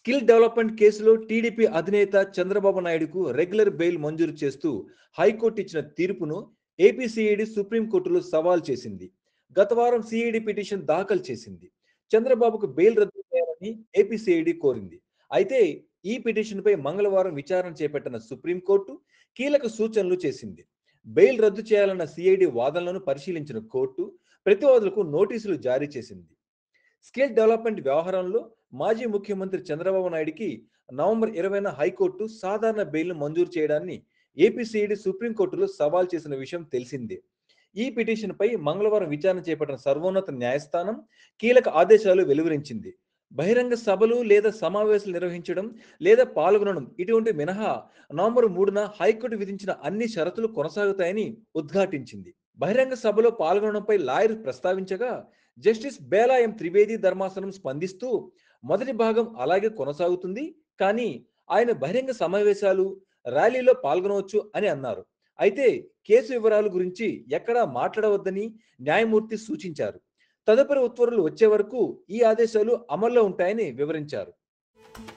skill development కేసులో TDP అధినేత చంద్రబాబు నాయుడుకు రెగ్యులర్ బెయిల్ మంజూరు చేస్తూ హైకోర్టు ఇచ్చిన తీర్పును ఏపీ సిఐడి సుప్రీంకోర్టులో సవాల్ చేసింది గత వారం సిఐడి పిటిషన్ దాఖలు చేసింది చంద్రబాబుకు బెయిల్ రద్దు చేయాలని ఏపీ సిఐడి కోరింది అయితే ఈ పిటిషన్పై మంగళవారం విచారణ చేపట్టిన సుప్రీంకోర్టు కీలక సూచనలు చేసింది బెయిల్ రద్దు చేయాలన్న సిఐడి వాదనలను పరిశీలించిన కోర్టు ప్రతివాదులకు నోటీసులు జారీ చేసింది స్కిల్ డెవలప్మెంట్ వ్యవహారంలో మాజీ ముఖ్యమంత్రి చంద్రబాబు నాయుడికి నవంబర్ ఇరవైన హైకోర్టు సాధారణ బెయిల్ను మంజూరు చేయడాన్ని ఏపీసీఈడి సుప్రీంకోర్టులో సవాల్ చేసిన విషయం తెలిసిందే ఈ పిటిషన్పై మంగళవారం విచారణ చేపట్టిన సర్వోన్నత న్యాయస్థానం కీలక ఆదేశాలు వెలువరించింది బహిరంగ సభలు లేదా సమావేశాలు నిర్వహించడం లేదా పాల్గొనడం ఇటువంటి మినహా నవంబర్ మూడున హైకోర్టు విధించిన అన్ని షరతులు కొనసాగుతాయని ఉద్ఘాటించింది బహిరంగ సభలో పాల్గొనడంపై లాయర్ ప్రస్తావించగా జస్టిస్ బేలా ఎం త్రివేది ధర్మాసనం స్పందిస్తూ మొదటి భాగం అలాగే కొనసాగుతుంది కానీ ఆయన బహిరంగ సమావేశాలు ర్యాలీలో పాల్గొనవచ్చు అని అన్నారు అయితే కేసు వివరాల గురించి ఎక్కడా మాట్లాడవద్దని న్యాయమూర్తి సూచించారు తదుపరి ఉత్తర్వులు వచ్చే వరకు ఈ ఆదేశాలు అమల్లో ఉంటాయని వివరించారు